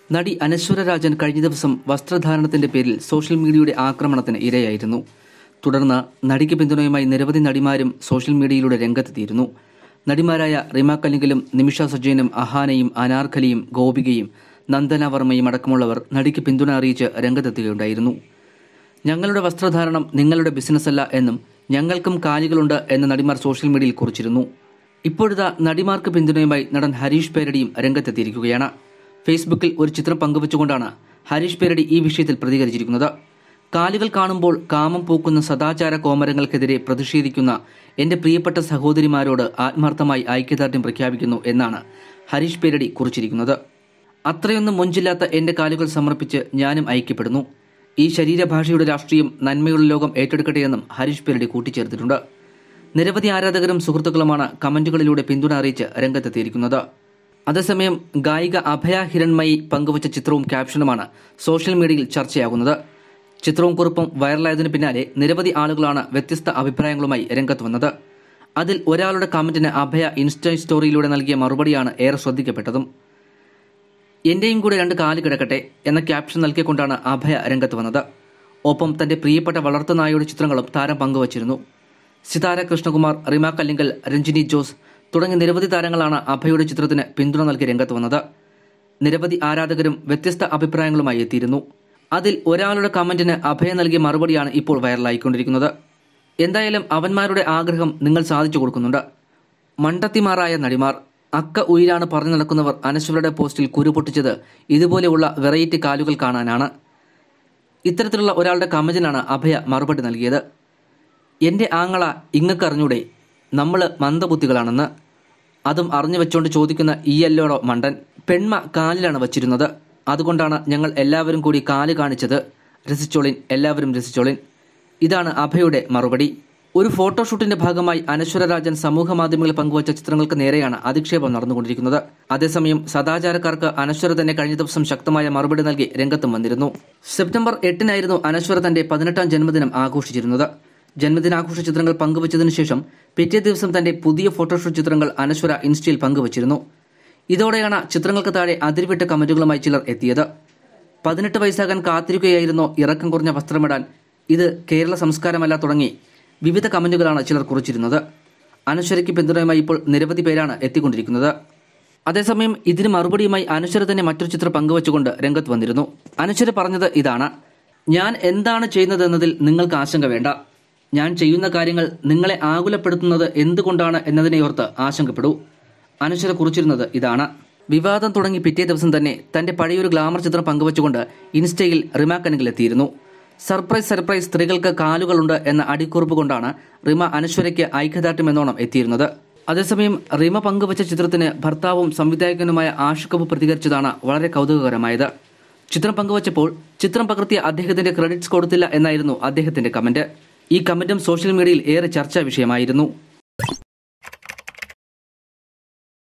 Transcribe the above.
നടി അനശ്വര രാജൻ കഴിഞ്ഞ ദിവസം വസ്ത്രധാരണത്തിന്റെ പേരിൽ സോഷ്യൽ മീഡിയയുടെ ആക്രമണത്തിന് ഇരയായിരുന്നു തുടർന്ന് നടിക്ക് പിന്തുണയുമായി നിരവധി നടിമാരും സോഷ്യൽ മീഡിയയിലൂടെ രംഗത്തെത്തിയിരുന്നു നടിമാരായ റിമ കലിംഗലും നിമിഷ സജയനും അഹാനയും അനാർഖലിയും ഗോപികയും നന്ദന വർമ്മയും അടക്കമുള്ളവർ നടിക്ക് പിന്തുണ അറിയിച്ച് രംഗത്തെത്തുകയുണ്ടായിരുന്നു ഞങ്ങളുടെ വസ്ത്രധാരണം നിങ്ങളുടെ ബിസിനസ്സല്ല എന്നും ഞങ്ങൾക്കും കാലികളുണ്ട് എന്ന് നടിമാർ സോഷ്യൽ മീഡിയയിൽ കുറിച്ചിരുന്നു ഇപ്പോഴിതാ നടിമാർക്ക് പിന്തുണയുമായി നടൻ ഹരീഷ് പേരടിയും രംഗത്തെത്തിയിരിക്കുകയാണ് ഫേസ്ബുക്കിൽ ഒരു ചിത്രം പങ്കുവച്ചുകൊണ്ടാണ് ഹരീഷ് പേരടി ഈ വിഷയത്തിൽ പ്രതികരിച്ചിരിക്കുന്നത് കാലുകൾ കാണുമ്പോൾ കാമം പൂക്കുന്ന സദാചാര കോമരങ്ങൾക്കെതിരെ പ്രതിഷേധിക്കുന്ന എന്റെ പ്രിയപ്പെട്ട സഹോദരിമാരോട് ആത്മാർത്ഥമായി ഐക്യദാർഢ്യം പ്രഖ്യാപിക്കുന്നു എന്നാണ് ഹരീഷ് പേരടി കുറിച്ചിരിക്കുന്നത് അത്രയൊന്നും മൊഞ്ചില്ലാത്ത എന്റെ കാലുകൾ സമർപ്പിച്ച് ഞാനും ഐക്യപ്പെടുന്നു ഈ ശരീരഭാഷയുടെ രാഷ്ട്രീയം നന്മയുള്ള ലോകം ഏറ്റെടുക്കട്ടെയെന്നും ഹരീഷ് പേരടി കൂട്ടിച്ചേർത്തിട്ടുണ്ട് നിരവധി ആരാധകരും സുഹൃത്തുക്കളുമാണ് കമന്റുകളിലൂടെ പിന്തുണ അറിയിച്ച് രംഗത്തെത്തിയിരിക്കുന്നത് അതേസമയം ഗായിക അഭയ ഹിരൺമയി പങ്കുവച്ച ചിത്രവും ക്യാപ്ഷനുമാണ് സോഷ്യൽ മീഡിയയിൽ ചർച്ചയാകുന്നത് ചിത്രവും കുറിപ്പും വൈറലായതിനു പിന്നാലെ നിരവധി ആളുകളാണ് വ്യത്യസ്ത അഭിപ്രായങ്ങളുമായി രംഗത്ത് വന്നത് അതിൽ ഒരാളുടെ കമന്റിന് അഭയ ഇൻസ്റ്റ സ്റ്റോറിയിലൂടെ നൽകിയ മറുപടിയാണ് ഏറെ ശ്രദ്ധിക്കപ്പെട്ടതും എന്റെയും കൂടെ രണ്ട് കാല് കിടക്കട്ടെ എന്ന ക്യാപ്ഷൻ നൽകിക്കൊണ്ടാണ് അഭയ രംഗത്ത് വന്നത് ഒപ്പം തന്റെ പ്രിയപ്പെട്ട വളർത്തുനായയുടെ ചിത്രങ്ങളും താരം പങ്കുവച്ചിരുന്നു സിതാര കൃഷ്ണകുമാർ റിമ കല്ലിങ്കൽ രഞ്ജിനി ജോസ് തുടങ്ങിയ നിരവധി താരങ്ങളാണ് അഭയുടെ ചിത്രത്തിന് പിന്തുണ നൽകി രംഗത്ത് വന്നത് നിരവധി ആരാധകരും വ്യത്യസ്ത അഭിപ്രായങ്ങളുമായി എത്തിയിരുന്നു അതിൽ ഒരാളുടെ കമന്റിന് അഭയ നൽകിയ മറുപടിയാണ് ഇപ്പോൾ വൈറലായിക്കൊണ്ടിരിക്കുന്നത് എന്തായാലും അവന്മാരുടെ ആഗ്രഹം നിങ്ങൾ സാധിച്ചു കൊടുക്കുന്നുണ്ട് മണ്ടത്തിമാറായ നടിമാർ അക്ക ഉയിരാണ് പറഞ്ഞു നടക്കുന്നവർ അനശ്വരയുടെ പോസ്റ്റിൽ കുരുപൊട്ടിച്ചത് ഇതുപോലെയുള്ള വെറൈറ്റി കാലുകൾ കാണാനാണ് ഇത്തരത്തിലുള്ള ഒരാളുടെ കമന്റിനാണ് അഭയ മറുപടി നൽകിയത് എന്റെ ആങ്ങള ഇങ്ങക്കറിഞ്ഞൂടെ നമ്മൾ മന്ദബുദ്ധികളാണെന്ന് അതും അറിഞ്ഞു വെച്ചോണ്ട് ചോദിക്കുന്ന ഈയല്ലോടോ മണ്ടൻ പെൺമ കാലിലാണ് വച്ചിരുന്നത് അതുകൊണ്ടാണ് ഞങ്ങൾ എല്ലാവരും കൂടി കാല് കാണിച്ചത് രസിച്ചോളിൻ എല്ലാവരും രസിച്ചോളിൻ ഇതാണ് അഭയുടെ മറുപടി ഒരു ഫോട്ടോഷൂട്ടിന്റെ ഭാഗമായി അനശ്വര രാജൻ സമൂഹ മാധ്യമങ്ങളിൽ പങ്കുവച്ച ചിത്രങ്ങൾക്ക് നേരെയാണ് അധിക്ഷേപം നടന്നുകൊണ്ടിരിക്കുന്നത് അതേസമയം സദാചാരക്കാർക്ക് അനശ്വര തന്നെ കഴിഞ്ഞ ദിവസം ശക്തമായ മറുപടി നൽകി രംഗത്തും വന്നിരുന്നു സെപ്റ്റംബർ എട്ടിനായിരുന്നു അനശ്വര തന്റെ പതിനെട്ടാം ജന്മദിനം ആഘോഷിച്ചിരുന്നത് ജന്മദിനാഘോഷ ചിത്രങ്ങൾ പങ്കുവച്ചതിനു ശേഷം പിറ്റേ ദിവസം തന്റെ പുതിയ ഫോട്ടോഷൂട്ട് ചിത്രങ്ങൾ അനശ്വര ഇൻസ്റ്റയിൽ പങ്കുവച്ചിരുന്നു ഇതോടെയാണ് ചിത്രങ്ങൾക്ക് താഴെ അതിർവിട്ട കമന്റുകളുമായി ചിലർ എത്തിയത് പതിനെട്ട് വയസ്സാകാൻ കാത്തിരിക്കുകയായിരുന്നോ ഇറക്കം കുറഞ്ഞ വസ്ത്രമിടാൻ ഇത് കേരള സംസ്കാരമല്ല തുടങ്ങി വിവിധ കമന്റുകളാണ് ചിലർ കുറിച്ചിരുന്നത് അനശ്വരയ്ക്ക് പിന്തുണയുമായി ഇപ്പോൾ നിരവധി പേരാണ് എത്തിക്കൊണ്ടിരിക്കുന്നത് അതേസമയം ഇതിന് മറുപടിയുമായി അനശ്വര തന്നെ മറ്റൊരു ചിത്രം പങ്കുവച്ചുകൊണ്ട് രംഗത്ത് വന്നിരുന്നു അനശ്വര പറഞ്ഞത് ഇതാണ് ഞാൻ എന്താണ് ചെയ്യുന്നതെന്നതിൽ നിങ്ങൾക്ക് ആശങ്ക വേണ്ട ഞാൻ ചെയ്യുന്ന കാര്യങ്ങൾ നിങ്ങളെ ആകുലപ്പെടുത്തുന്നത് എന്തുകൊണ്ടാണ് എന്നതിനെ ഓർത്ത് ആശങ്കപ്പെടൂ അനശ്വര കുറിച്ചിരുന്നത് ഇതാണ് വിവാദം തുടങ്ങി പിറ്റേ ദിവസം തന്നെ തന്റെ പഴയൊരു ഗ്ലാമർ ചിത്രം പങ്കുവച്ചുകൊണ്ട് ഇൻസ്റ്റയിൽ റിമ കനികൾ എത്തിയിരുന്നു സർപ്രൈസ് സർപ്രൈസ് സ്ത്രീകൾക്ക് കാലുകളുണ്ട് എന്ന അടിക്കുറിപ്പ് കൊണ്ടാണ് റിമ അനശ്വരയ്ക്ക് ഐക്യദാർഢ്യം എന്നോണം എത്തിയിരുന്നത് അതേസമയം റിമ പങ്കുവച്ച ചിത്രത്തിന് ഭർത്താവും സംവിധായകനുമായ ആഷിഖബ് പ്രതികരിച്ചതാണ് വളരെ കൗതുകകരമായത് ചിത്രം പങ്കുവച്ചപ്പോൾ ചിത്രം പകർത്തിയ അദ്ദേഹത്തിന്റെ ക്രെഡിറ്റ്സ് കൊടുത്തില്ല എന്നായിരുന്നു അദ്ദേഹത്തിന്റെ കമന്റ് ഈ കമന്റും സോഷ്യൽ മീഡിയയിൽ ഏറെ ചർച്ചാ വിഷയമായിരുന്നു